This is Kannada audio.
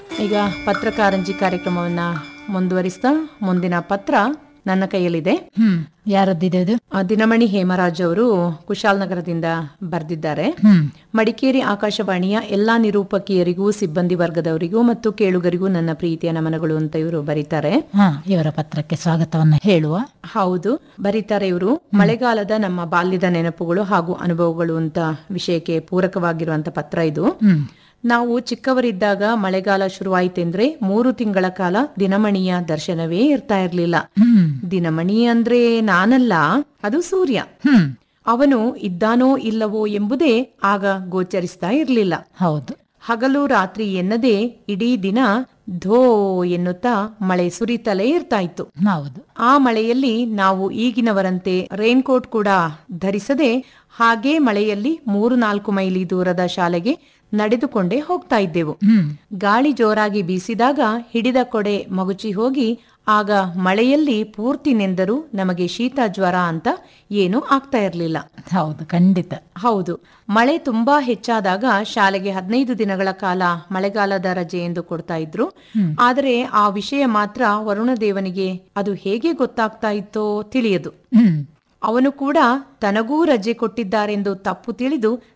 ಈಗ ಪತ್ರಕಾರಂಜಿ ಕಾರ್ಯಕ್ರಮವನ್ನ ಮುಂದುವರಿಸ್ತಾ ಮುಂದಿನ ಪತ್ರ ನನ್ನ ಕೈಯಲ್ಲಿದೆ ಹ್ಮ್ ಯಾರದ್ದಿದೆ ಅದು ಆ, ದಿನಮಣಿ ಹೇಮರಾಜ್ ಅವರು ಕುಶಾಲನಗರದಿಂದ ಬರೆದಿದ್ದಾರೆ ಹ್ಮ್ ಮಡಿಕೇರಿ ಆಕಾಶವಾಣಿಯ ಎಲ್ಲಾ ನಿರೂಪಕಿಯರಿಗೂ ಸಿಬ್ಬಂದಿ ವರ್ಗದವರಿಗೂ ಮತ್ತು ಕೇಳುಗರಿಗೂ ನನ್ನ ಪ್ರೀತಿಯ ನಮನಗಳು ಅಂತ ಇವರು ಬರೀತಾರೆ ಹಾ ಇವರ ಪತ್ರಕ್ಕೆ ಸ್ವಾಗತವನ್ನ ಹೇಳುವ ಹೌದು ಬರೀತಾರೆ ಇವರು ಮಳೆಗಾಲದ ನಮ್ಮ ಬಾಲ್ಯದ ನೆನಪುಗಳು ಹಾಗೂ ಅನುಭವಗಳು ಅಂತ ವಿಷಯಕ್ಕೆ ಪೂರಕವಾಗಿರುವಂತ ಪತ್ರ ಇದು ಹ್ಮ್ ನಾವು ಚಿಕ್ಕವರಿದ್ದಾಗ ಮಳೆಗಾಲ ಶುರುವಾಯಿತೆಂದ್ರೆ ಮೂರು ತಿಂಗಳ ಕಾಲ ದಿನಮಣಿಯ ದರ್ಶನವೇ ಇರ್ತಾ ಇರ್ಲಿಲ್ಲ ಹ್ಮ್ ದಿನಮಣಿ ಅಂದ್ರೆ ನಾನಲ್ಲ ಅದು ಸೂರ್ಯ ಹ್ಮ್ ಅವನು ಇದ್ದಾನೋ ಇಲ್ಲವೋ ಎಂಬುದೇ ಆಗ ಗೋಚರಿಸ್ತಾ ಇರ್ಲಿಲ್ಲ ಹೌದು ಹಗಲು ರಾತ್ರಿ ಎನ್ನದೇ ಇಡೀ ದಿನ ಧೋ ಎನ್ನುತ್ತಾ ಮಳೆ ಸುರಿತಲೇ ಇರ್ತಾ ಇತ್ತು ಹೌದು ಆ ಮಳೆಯಲ್ಲಿ ನಾವು ಈಗಿನವರಂತೆ ರೈನ್ ಕೋಟ್ ಕೂಡ ಧರಿಸದೆ ಹಾಗೇ ಮಳೆಯಲ್ಲಿ ಮೂರು ನಾಲ್ಕು ಮೈಲಿ ದೂರದ ಶಾಲೆಗೆ ನಡೆದುಕೊಂಡೇ ಹೋಗ್ತಾ ಇದ್ದೆವು ಹ್ಮ್ ಗಾಳಿ ಜೋರಾಗಿ ಬೀಸಿದಾಗ ಹಿಡಿದ ಕೊಡೆ ಮಗುಚಿ ಹೋಗಿ ಆಗ ಮಳೆಯಲ್ಲಿ ಪೂರ್ತಿ ನೆಂದರೂ ನಮಗೆ ಶೀತ ಜ್ವರ ಅಂತ ಏನೂ ಆಗ್ತಾ ಇರಲಿಲ್ಲ ಹೌದು ಖಂಡಿತ ಹೌದು ಮಳೆ ತುಂಬಾ ಹೆಚ್ಚಾದಾಗ ಶಾಲೆಗೆ ಹದಿನೈದು ದಿನಗಳ ಕಾಲ ಮಳೆಗಾಲದ ರಜೆ ಎಂದು ಕೊಡ್ತಾ ಇದ್ರು ಆದರೆ ಆ ವಿಷಯ ಮಾತ್ರ ವರುಣದೇವನಿಗೆ ಅದು ಹೇಗೆ ಗೊತ್ತಾಗ್ತಾ ಇತ್ತೋ ತಿಳಿಯದು ಹ್ಮ್ ಅವನು ಕೂಡ ತನಗೂ ರಜೆ ಕೊಟ್ಟಿದ್ದಾರೆಂದು ತಪ್ಪು ತಿಳಿದು